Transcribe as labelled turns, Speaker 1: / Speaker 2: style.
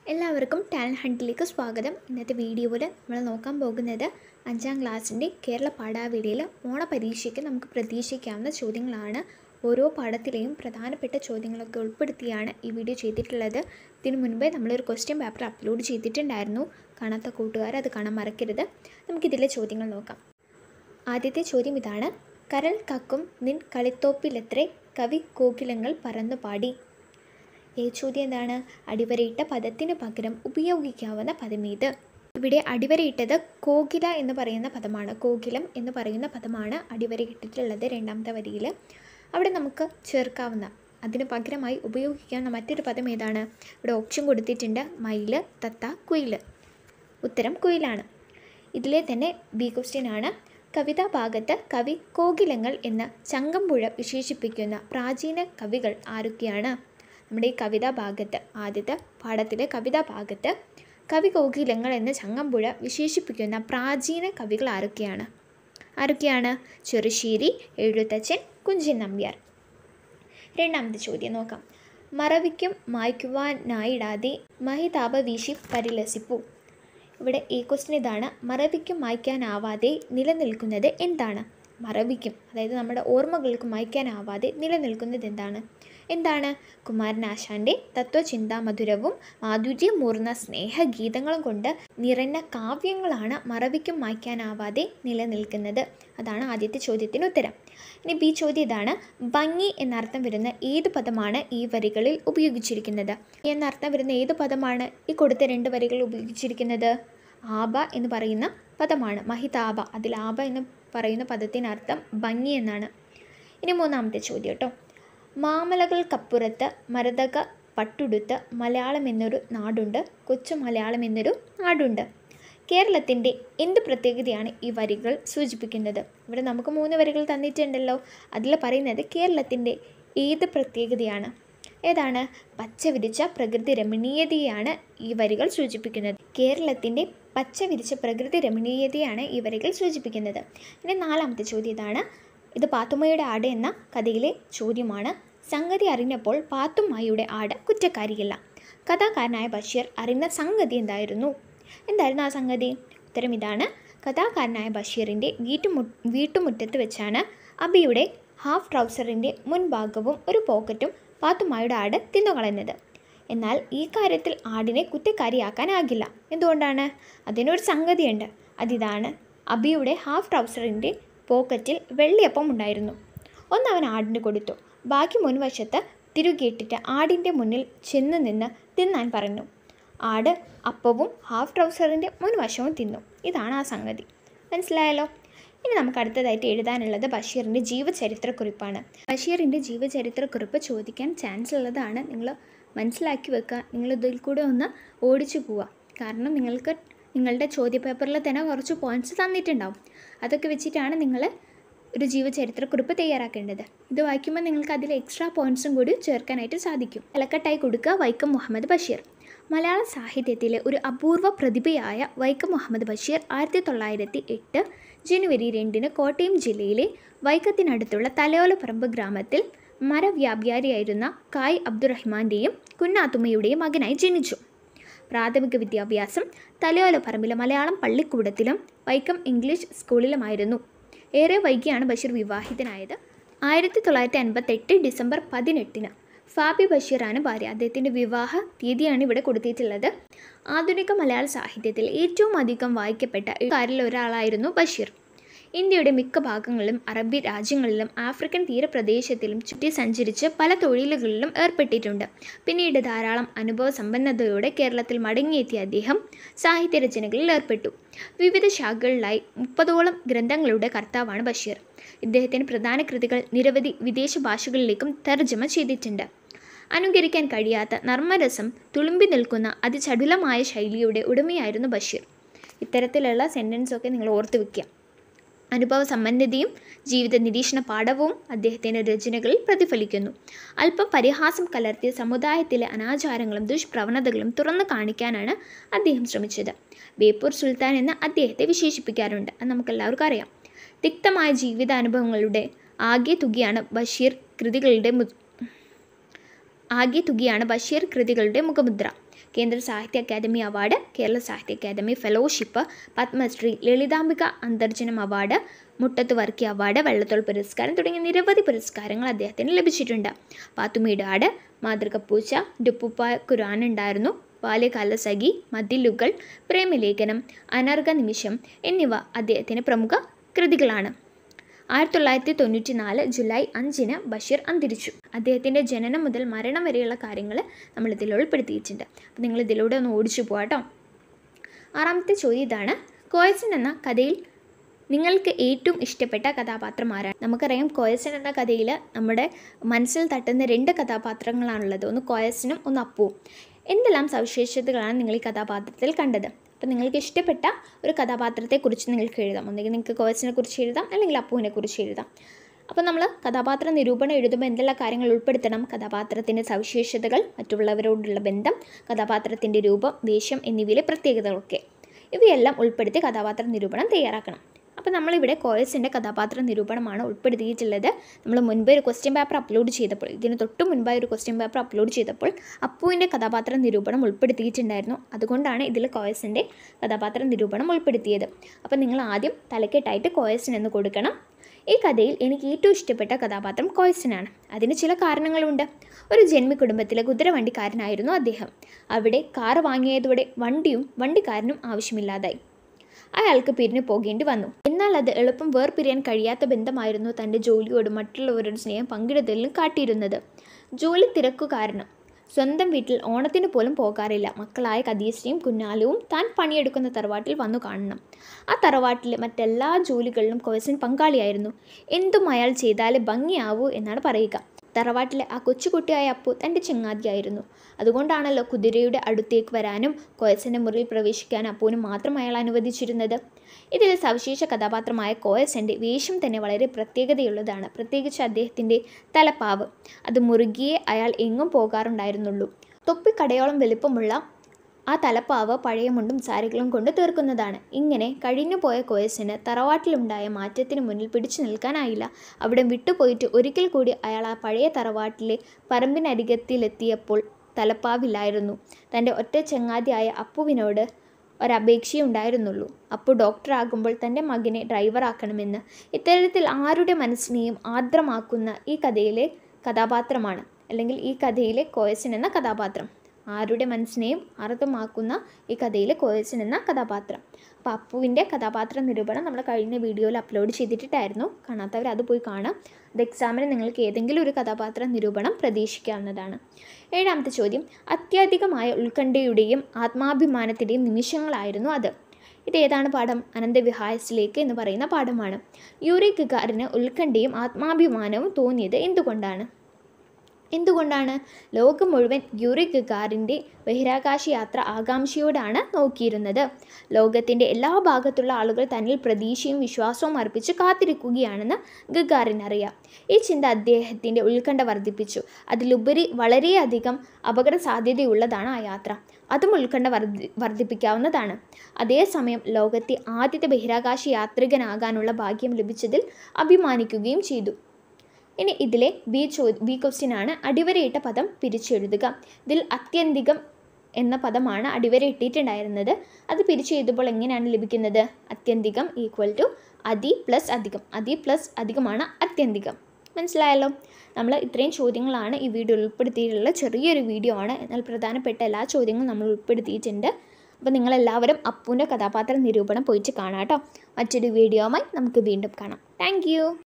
Speaker 1: എല്ലാവർക്കും ടാലൻറ്റ് ഹണ്ടിലേക്ക് സ്വാഗതം ഇന്നത്തെ വീഡിയോയിൽ നമ്മൾ നോക്കാൻ പോകുന്നത് അഞ്ചാം ക്ലാസ്സിൻ്റെ കേരള പാഠാവലിയിൽ ഓണപരീക്ഷയ്ക്ക് നമുക്ക് പ്രതീക്ഷിക്കാവുന്ന ചോദ്യങ്ങളാണ് ഓരോ പാഠത്തിലെയും പ്രധാനപ്പെട്ട ചോദ്യങ്ങളൊക്കെ ഉൾപ്പെടുത്തിയാണ് ഈ വീഡിയോ ചെയ്തിട്ടുള്ളത് ഇതിനു മുൻപേ നമ്മളൊരു ക്വസ്റ്റ്യൻ പേപ്പർ അപ്ലോഡ് ചെയ്തിട്ടുണ്ടായിരുന്നു കാണാത്ത കൂട്ടുകാർ അത് കാണാൻ മറക്കരുത് നമുക്കിതിലെ ചോദ്യങ്ങൾ നോക്കാം ആദ്യത്തെ ചോദ്യം ഇതാണ് കരൾ കക്കും നിൻ കളിത്തോപ്പിലെത്രേ കവി കോകിലങ്ങൾ പറന്നു പാടി ഈ ചോദ്യം എന്താണ് അടിവരയിട്ട പദത്തിന് പകരം ഉപയോഗിക്കാവുന്ന പദമേത് ഇവിടെ അടിവരയിട്ടത് കോകില എന്ന് പറയുന്ന പദമാണ് കോകിലം എന്ന് പറയുന്ന പദമാണ് അടിവരയിട്ടിട്ടുള്ളത് രണ്ടാമത്തെ വരിയിൽ അവിടെ നമുക്ക് ചേർക്കാവുന്ന അതിന് പകരമായി ഉപയോഗിക്കാവുന്ന മറ്റൊരു പദം ഏതാണ് ഇവിടെ ഓപ്ഷൻ കൊടുത്തിട്ടുണ്ട് മയിൽ തത്ത കുയിൽ ഉത്തരം കുയിലാണ് ഇതിലെ തന്നെ ബി ക്വസ്റ്റ്യൻ ആണ് കവിതാ ഭാഗത്ത് കവി കോകിലങ്ങൾ എന്ന ചങ്കമ്പുഴ വിശേഷിപ്പിക്കുന്ന പ്രാചീന കവികൾ ആരൊക്കെയാണ് നമ്മുടെ ഈ കവിതാ ഭാഗത്ത് ആദ്യത്തെ പാഠത്തിലെ കവിതാ ഭാഗത്ത് കവി കോകിലങ്ങൾ എന്ന ചങ്ങമ്പുഴ വിശേഷിപ്പിക്കുന്ന പ്രാചീന കവികൾ ആരൊക്കെയാണ് ആരൊക്കെയാണ് ചെറുശ്ശേരി എഴുത്തച്ഛൻ കുഞ്ചൻ നമ്പ്യാർ രണ്ടാമത്തെ ചോദ്യം നോക്കാം മറവിക്കും മായ്ക്കുവാനായിടാതെ മഹിതാപ വീശി പരിലസിപ്പു ഇവിടെ ഈ ക്വസ്റ്റ്യൻ ഇതാണ് മറവിക്കും മായ്ക്കാനാവാതെ നിലനിൽക്കുന്നത് എന്താണ് മറവിക്കും അതായത് നമ്മുടെ ഓർമ്മകൾക്ക് മായ്ക്കാനാവാതെ നിലനിൽക്കുന്നത് എന്താണ് എന്താണ് കുമാരനാശാൻ്റെ തത്വചിന്താമധുരവും മാധുര്യമൂർന്ന സ്നേഹഗീതങ്ങളും കൊണ്ട് നിറഞ്ഞ കാവ്യങ്ങളാണ് മറവിക്കും മായ്ക്കാനാവാതെ നിലനിൽക്കുന്നത് അതാണ് ആദ്യത്തെ ചോദ്യത്തിന് ഉത്തരം ഇനി ബി ചോദ്യം ഇതാണ് ഭംഗി എന്നർത്ഥം വരുന്ന ഏത് പദമാണ് ഈ വരികളിൽ ഉപയോഗിച്ചിരിക്കുന്നത് എന്നർത്ഥം വരുന്ന ഏത് പദമാണ് ഈ കൊടുത്ത രണ്ട് വരികളിൽ ഉപയോഗിച്ചിരിക്കുന്നത് ആബ എന്ന് പറയുന്ന പദമാണ് മഹിതാബ അതിൽ ആബ എന്ന് പറയുന്ന പദത്തിനർത്ഥം ഭംഗി എന്നാണ് ഇനി മൂന്നാമത്തെ ചോദ്യം കേട്ടോ മാമലകൾക്കപ്പുറത്ത് മരതക പട്ടുടുത്ത് മലയാളം എന്നൊരു നാടുണ്ട് കൊച്ചു മലയാളം എന്നൊരു നാടുണ്ട് കേരളത്തിൻ്റെ എന്ത് പ്രത്യേകതയാണ് ഈ വരികൾ സൂചിപ്പിക്കുന്നത് ഇവിടെ നമുക്ക് മൂന്ന് വരികൾ തന്നിട്ടുണ്ടല്ലോ അതിൽ പറയുന്നത് കേരളത്തിൻ്റെ ഏത് പ്രത്യേകതയാണ് ഏതാണ് പച്ച വിരിച്ച പ്രകൃതി രമണീയതയാണ് ഈ വരികൾ സൂചിപ്പിക്കുന്നത് കേരളത്തിൻ്റെ പച്ച വിരിച്ച പ്രകൃതി രമണീയതയാണ് ഈ വരികൾ സൂചിപ്പിക്കുന്നത് ഇനി നാലാമത്തെ ചോദ്യം ഇതാണ് ഇത് പാത്തുമ്മയുടെ ആട് എന്ന കഥയിലെ ചോദ്യമാണ് സംഗതി അറിഞ്ഞപ്പോൾ പാത്തുമ്മയുടെ ആട് കുറ്റക്കാരിയല്ല കഥാകാരനായ ബഷീർ അറിഞ്ഞ സംഗതി എന്തായിരുന്നു എന്തായിരുന്നു ആ സംഗതി ഉത്തരം ഇതാണ് കഥാകാരനായ ബഷീറിൻ്റെ വീട്ടുമു വീട്ടുമുറ്റത്ത് വെച്ചാണ് അബിയുടെ ഹാഫ് ട്രൗസറിൻ്റെ മുൻഭാഗവും ഒരു പോക്കറ്റും പാത്തുമ്മയുടെ ആട് തിന്നുകളഞ്ഞത് എന്നാൽ ഈ കാര്യത്തിൽ ആടിനെ കുറ്റക്കാരിയാക്കാനാകില്ല എന്തുകൊണ്ടാണ് അതിനൊരു സംഗതിയുണ്ട് അതിതാണ് അബിയുടെ ഹാഫ് ട്രൗസറിൻ്റെ പോക്കറ്റിൽ വെള്ളിയപ്പം ഉണ്ടായിരുന്നു ഒന്ന് അവൻ ആടിന് കൊടുത്തു ബാക്കി മുൻവശത്ത് തിരുകിയിട്ടിട്ട് ആടിൻ്റെ മുന്നിൽ ചെന്ന് നിന്ന് തിന്നാൻ പറഞ്ഞു ആട് അപ്പവും ഹാഫ് ട്രൗസറിൻ്റെ മുൻവശവും തിന്നു ഇതാണ് ആ സംഗതി മനസ്സിലായല്ലോ ഇനി നമുക്ക് അടുത്തതായിട്ട് എഴുതാനുള്ളത് ബഷീറിൻ്റെ ജീവചരിത്രക്കുറിപ്പാണ് ബഷീറിൻ്റെ ജീവചരിത്രക്കുറിപ്പ് ചോദിക്കാൻ ചാൻസ് ഉള്ളതാണ് നിങ്ങൾ മനസ്സിലാക്കി വെക്കുക നിങ്ങൾ ഇതിൽ കൂടെ ഒന്ന് ഓടിച്ചു പോവുക കാരണം നിങ്ങൾക്ക് നിങ്ങളുടെ ചോദ്യപേപ്പറിൽ തന്നെ കുറച്ച് പോയിൻറ്റ്സ് തന്നിട്ടുണ്ടാവും അതൊക്കെ വെച്ചിട്ടാണ് നിങ്ങൾ ഒരു ജീവചരിത്രക്കുറിപ്പ് തയ്യാറാക്കേണ്ടത് ഇത് വായിക്കുമ്പോൾ നിങ്ങൾക്ക് അതിൽ എക്സ്ട്രാ പോയിൻറ്റ്സും കൂടി ചേർക്കാനായിട്ട് സാധിക്കും തലക്കെട്ടായി കൊടുക്കുക വൈക്കം മുഹമ്മദ് ബഷീർ മലയാള സാഹിത്യത്തിലെ ഒരു അപൂർവ പ്രതിഭയായ വൈക്കം മുഹമ്മദ് ബഷീർ ആയിരത്തി തൊള്ളായിരത്തി എട്ട് ജനുവരി രണ്ടിന് കോട്ടയം ജില്ലയിലെ വൈക്കത്തിനടുത്തുള്ള തലയോലപ്പറമ്പ് ഗ്രാമത്തിൽ മരവ്യാപാരിയായിരുന്ന കായ് അബ്ദുറഹ്മാൻ്റെയും കുന്നാത്തുമ്മയുടെയും മകനായി ജനിച്ചു പ്രാഥമിക വിദ്യാഭ്യാസം തലയോലപ്പറമ്പിലെ മലയാളം പള്ളിക്കൂടത്തിലും വൈക്കം ഇംഗ്ലീഷ് സ്കൂളിലുമായിരുന്നു ഏറെ വൈകിയാണ് ബഷീർ വിവാഹിതനായത് ആയിരത്തി തൊള്ളായിരത്തി അൻപത്തെട്ട് ഡിസംബർ പതിനെട്ടിന് ഫാബി ബഷീറാണ് ഭാര്യ അദ്ദേഹത്തിൻ്റെ വിവാഹ തീയതിയാണ് ഇവിടെ കൊടുത്തിട്ടുള്ളത് ആധുനിക മലയാള സാഹിത്യത്തിൽ ഏറ്റവും അധികം വായിക്കപ്പെട്ട എഴുത്തുകാരിൽ ഒരാളായിരുന്നു ബഷീർ ഇന്ത്യയുടെ മിക്ക ഭാഗങ്ങളിലും അറബി രാജ്യങ്ങളിലും ആഫ്രിക്കൻ തീരപ്രദേശത്തിലും ചുറ്റി സഞ്ചരിച്ച് പല തൊഴിലുകളിലും ഏർപ്പെട്ടിട്ടുണ്ട് പിന്നീട് ധാരാളം അനുഭവ സമ്പന്നതയോടെ കേരളത്തിൽ മടങ്ങിയെത്തിയ അദ്ദേഹം സാഹിത്യരചനകളിൽ ഏർപ്പെട്ടു വിവിധ ശാഖകളിലായി മുപ്പതോളം ഗ്രന്ഥങ്ങളുടെ കർത്താവാണ് ബഷീർ ഇദ്ദേഹത്തിൻ്റെ പ്രധാന കൃതികൾ നിരവധി വിദേശ ഭാഷകളിലേക്കും തർജ്ജമ ചെയ്തിട്ടുണ്ട് അനുകരിക്കാൻ കഴിയാത്ത നർമ്മരസം തുളുമ്പി നിൽക്കുന്ന അതിചടുലമായ ശൈലിയുടെ ഉടമയായിരുന്നു ബഷീർ ഇത്തരത്തിലുള്ള സെൻറ്റൻസൊക്കെ നിങ്ങൾ ഓർത്ത് വയ്ക്കുക അനുഭവ സമ്പന്നതയും ജീവിത നിരീക്ഷണ പാഠവും അദ്ദേഹത്തിൻ്റെ രചനകളിൽ പ്രതിഫലിക്കുന്നു അല്പം പരിഹാസം കലർത്തിയ സമുദായത്തിലെ അനാചാരങ്ങളും ദുഷ്പ്രവണതകളും തുറന്നു കാണിക്കാനാണ് അദ്ദേഹം ശ്രമിച്ചത് ബേപ്പൂർ സുൽത്താൻ എന്ന് അദ്ദേഹത്തെ വിശേഷിപ്പിക്കാറുണ്ട് അത് നമുക്കെല്ലാവർക്കും അറിയാം തിക്തമായ ജീവിതാനുഭവങ്ങളുടെ ആകെ തുകയാണ് ബഷീർ കൃതികളുടെ ആകെ തുകയാണ് ബഷീർ കൃതികളുടെ മുഖമുദ്ര കേന്ദ്ര സാഹിത്യ academy award Kerala Sahitya academy fellowship Padmashri Lalithambika Antharjanam award Muttathu Varkey award Vallathol പുരസ്കാരം തുടങ്ങിയ നിരവധി പുരസ്കാരങ്ങൾ അദ്ദേഹത്തിന് ലഭിച്ചിട്ടുണ്ട് പാത്തുമീട് ആട് മാതൃകപ്പൂച്ച ഡുപ്പുപ്പ ഖുറാൻ ഉണ്ടായിരുന്നു ബാല്യകാല സഖി മതിലുകൾ പ്രേമലേഖനം അനർഘ നിമിഷം എന്നിവ അദ്ദേഹത്തിൻ്റെ പ്രമുഖ കൃതികളാണ് ആയിരത്തി തൊള്ളായിരത്തി തൊണ്ണൂറ്റി നാല് ജൂലൈ അഞ്ചിന് ബഷീർ അന്തരിച്ചു അദ്ദേഹത്തിൻ്റെ ജനനം മുതൽ മരണം വരെയുള്ള കാര്യങ്ങൾ നമ്മൾ ഇതിൽ ഉൾപ്പെടുത്തിയിട്ടുണ്ട് അപ്പോൾ നിങ്ങൾ ഇതിലൂടെ ഒന്ന് ഓടിച്ചു പോകാട്ടോ ആറാമത്തെ ചോദ്യം ഇതാണ് കോയസൻ എന്ന കഥയിൽ നിങ്ങൾക്ക് ഏറ്റവും ഇഷ്ടപ്പെട്ട കഥാപാത്രം ആരാണ് നമുക്കറിയാം കോയസൻ എന്ന കഥയിൽ നമ്മുടെ മനസ്സിൽ തട്ടുന്ന രണ്ട് കഥാപാത്രങ്ങളാണുള്ളത് ഒന്ന് കോയസനും ഒന്ന് അപ്പുവും എന്തെല്ലാം സവിശേഷതകളാണ് നിങ്ങൾ ഈ കഥാപാത്രത്തിൽ കണ്ടത് അപ്പോൾ നിങ്ങൾക്ക് ഇഷ്ടപ്പെട്ട ഒരു കഥാപാത്രത്തെക്കുറിച്ച് നിങ്ങൾക്ക് എഴുതാം ഒന്നുകിൽ നിങ്ങൾക്ക് കോയസിനെ കുറിച്ച് എഴുതാം അല്ലെങ്കിൽ അപ്പുവിനെ കുറിച്ച് എഴുതാം അപ്പോൾ നമ്മൾ കഥാപാത്ര നിരൂപണം എഴുതുമ്പോൾ എന്തെല്ലാം കാര്യങ്ങൾ ഉൾപ്പെടുത്തണം കഥാപാത്രത്തിൻ്റെ സവിശേഷതകൾ മറ്റുള്ളവരോടുള്ള ബന്ധം കഥാപാത്രത്തിൻ്റെ രൂപം വേഷം എന്നിവയിലെ പ്രത്യേകതകളൊക്കെ ഇവയെല്ലാം ഉൾപ്പെടുത്തി കഥാപാത്ര നിരൂപണം തയ്യാറാക്കണം അപ്പോൾ നമ്മളിവിടെ കോയസിൻ്റെ കഥാപാത്ര നിരൂപണമാണ് ഉൾപ്പെടുത്തിയിട്ടുള്ളത് നമ്മൾ മുൻപ് ഒരു ക്വസ്റ്റ്യൻ പേപ്പർ അപ്ലോഡ് ചെയ്തപ്പോൾ ഇതിന് തൊട്ട് മുൻപായി ഒരു ക്വസ്റ്റ്യൻ പേപ്പർ അപ്ലോഡ് ചെയ്തപ്പോൾ അപ്പുവിൻ്റെ കഥാപാത്ര നിരൂപണം ഉൾപ്പെടുത്തിയിട്ടുണ്ടായിരുന്നു അതുകൊണ്ടാണ് ഇതിൽ കോയസിൻ്റെ കഥാപാത്ര നിരൂപണം ഉൾപ്പെടുത്തിയത് അപ്പോൾ നിങ്ങൾ ആദ്യം തലക്കെട്ടായിട്ട് കോയസിൻ എന്ന് കൊടുക്കണം ഈ കഥയിൽ എനിക്ക് ഏറ്റവും ഇഷ്ടപ്പെട്ട കഥാപാത്രം കോയസിനാണ് അതിന് ചില കാരണങ്ങളുണ്ട് ഒരു ജന്മി കുടുംബത്തിലെ കുതിരവണ്ടിക്കാരനായിരുന്നു അദ്ദേഹം അവിടെ കാർ വാങ്ങിയതോടെ വണ്ടിയും വണ്ടിക്കാരനും ആവശ്യമില്ലാതായി അയാൾക്ക് പിരിഞ്ഞു പോകേണ്ടി വന്നു എന്നാൽ അത് എളുപ്പം വേർപിരിയാൻ കഴിയാത്ത ബന്ധമായിരുന്നു തൻ്റെ ജോലിയോട് മറ്റുള്ളവരുടെ സ്നേഹം പങ്കിടുന്നതിലും കാട്ടിയിരുന്നത് ജോലി തിരക്കു കാരണം സ്വന്തം വീട്ടിൽ ഓണത്തിന് പോലും പോകാറില്ല മക്കളായ കദീസിനെയും കുഞ്ഞാലുവും താൻ പണിയെടുക്കുന്ന തറവാട്ടിൽ വന്നു കാണണം ആ തറവാട്ടിലെ മറ്റെല്ലാ ജോലികളിലും കോയസൻ പങ്കാളിയായിരുന്നു എന്തും അയാൾ ചെയ്താലേ ഭംഗിയാവൂ എന്നാണ് പറയുക തറവാട്ടിലെ ആ കൊച്ചുകുട്ടിയായ അപ്പു തൻ്റെ ചങ്ങാതിയായിരുന്നു അതുകൊണ്ടാണല്ലോ കുതിരയുടെ അടുത്തേക്ക് വരാനും കോയസൻ്റെ മുറിയിൽ പ്രവേശിക്കാനും അപ്പുവിന് മാത്രം അയാൾ അനുവദിച്ചിരുന്നത് ഇതിലെ സവിശേഷ കഥാപാത്രമായ കോയസൻ്റെ വേഷം തന്നെ വളരെ പ്രത്യേകതയുള്ളതാണ് പ്രത്യേകിച്ച് അദ്ദേഹത്തിൻ്റെ തലപ്പാവ് അത് മുറുകിയേ അയാൾ എങ്ങും പോകാറുണ്ടായിരുന്നുള്ളൂ തൊപ്പിക്കടയോളം വലിപ്പമുള്ള ആ തലപ്പാവ് പഴയ മുണ്ടും സാരികളും കൊണ്ട് തീർക്കുന്നതാണ് ഇങ്ങനെ കഴിഞ്ഞു പോയ കോയസിന് തറവാട്ടിലുണ്ടായ മാറ്റത്തിന് മുന്നിൽ പിടിച്ചു നിൽക്കാനായില്ല അവിടെ വിട്ടുപോയിട്ട് ഒരിക്കൽ കൂടി അയാൾ ആ പഴയ തറവാട്ടിലെ പറമ്പിനരികത്തിലെത്തിയപ്പോൾ തലപ്പാവില്ലായിരുന്നു തൻ്റെ ഒറ്റ ചങ്ങാതിയായ അപ്പുവിനോട് ഒരപേക്ഷയേ ഉണ്ടായിരുന്നുള്ളൂ അപ്പു ഡോക്ടറാകുമ്പോൾ തൻ്റെ മകനെ ഡ്രൈവറാക്കണമെന്ന് ഇത്തരത്തിൽ ആരുടെ മനസ്സിനെയും ആർദ്രമാക്കുന്ന ഈ കഥയിലെ കഥാപാത്രമാണ് അല്ലെങ്കിൽ ഈ കഥയിലെ കോയസൻ എന്ന കഥാപാത്രം ആരുടെ മനസ്സിനെയും അർത്ഥമാക്കുന്ന ഈ കഥയിലെ കോയസൻ എന്ന കഥാപാത്രം അപ്പോൾ അപ്പുവിൻ്റെ കഥാപാത്ര നിരൂപണം നമ്മൾ കഴിഞ്ഞ വീഡിയോയിൽ അപ്ലോഡ് ചെയ്തിട്ടായിരുന്നു കാണാത്തവർ അത് പോയി കാണാം അത് എക്സാമിന് നിങ്ങൾക്ക് ഏതെങ്കിലും ഒരു കഥാപാത്ര നിരൂപണം പ്രതീക്ഷിക്കാവുന്നതാണ് ഏഴാമത്തെ ചോദ്യം അത്യധികമായ ഉത്കണ്ഠയുടെയും ആത്മാഭിമാനത്തിൻ്റെയും നിമിഷങ്ങളായിരുന്നു അത് ഇത് ഏതാണ് പാഠം അനന്തവിഹായസിലേക്ക് എന്ന് പറയുന്ന പാഠമാണ് യൂറി ഗഗാറിന് ഉത്കണ്ഠയും ആത്മാഭിമാനവും തോന്നിയത് എന്തുകൊണ്ടാണ് എന്തുകൊണ്ടാണ് ലോകം മുഴുവൻ യൂറി ഗഗാറിൻ്റെ ബഹിരാകാശ യാത്ര ആകാംക്ഷയോടാണ് നോക്കിയിരുന്നത് ലോകത്തിൻ്റെ എല്ലാ ഭാഗത്തുള്ള ആളുകൾ തന്നിൽ പ്രതീക്ഷയും വിശ്വാസവും അർപ്പിച്ച് കാത്തിരിക്കുകയാണെന്ന് ഗഗാറിനറിയാം ഈ ചിന്ത അദ്ദേഹത്തിൻ്റെ ഉത്കണ്ഠ വർദ്ധിപ്പിച്ചു അതിലുപരി വളരെയധികം അപകട സാധ്യതയുള്ളതാണ് ആ യാത്ര അതും ഉത്കണ്ഠ വർദ്ധി വർദ്ധിപ്പിക്കാവുന്നതാണ് അതേസമയം ലോകത്തെ ആദ്യത്തെ ബഹിരാകാശ യാത്രികനാകാനുള്ള ഭാഗ്യം ലഭിച്ചതിൽ അഭിമാനിക്കുകയും ചെയ്തു ഇനി ഇതിലെ ബി ചോ ബി ക്വസ്റ്റ്യൻ ആണ് അടിവരയിട്ട പദം പിരിച്ചെഴുതുക ഇതിൽ അത്യന്തികം എന്ന പദമാണ് അടിവരയിട്ടിട്ടുണ്ടായിരുന്നത് അത് പിരിച്ചെഴുതുമ്പോൾ എങ്ങനെയാണ് ലഭിക്കുന്നത് അത്യന്തികം ഈക്വൽ ടു അതി പ്ലസ് അധികം അതി പ്ലസ് അധികമാണ് അത്യന്തികം മനസ്സിലായല്ലോ നമ്മൾ ഇത്രയും ചോദ്യങ്ങളാണ് ഈ വീഡിയോ ഉൾപ്പെടുത്തിയിട്ടുള്ള ചെറിയൊരു വീഡിയോ ആണ് എന്നാൽ പ്രധാനപ്പെട്ട എല്ലാ ചോദ്യങ്ങളും നമ്മൾ ഉൾപ്പെടുത്തിയിട്ടുണ്ട് അപ്പോൾ നിങ്ങളെല്ലാവരും അപ്പുവിൻ്റെ കഥാപാത്ര നിരൂപണം പോയിട്ട് കാണാം കേട്ടോ മറ്റൊരു വീഡിയോയുമായി നമുക്ക് വീണ്ടും കാണാം താങ്ക്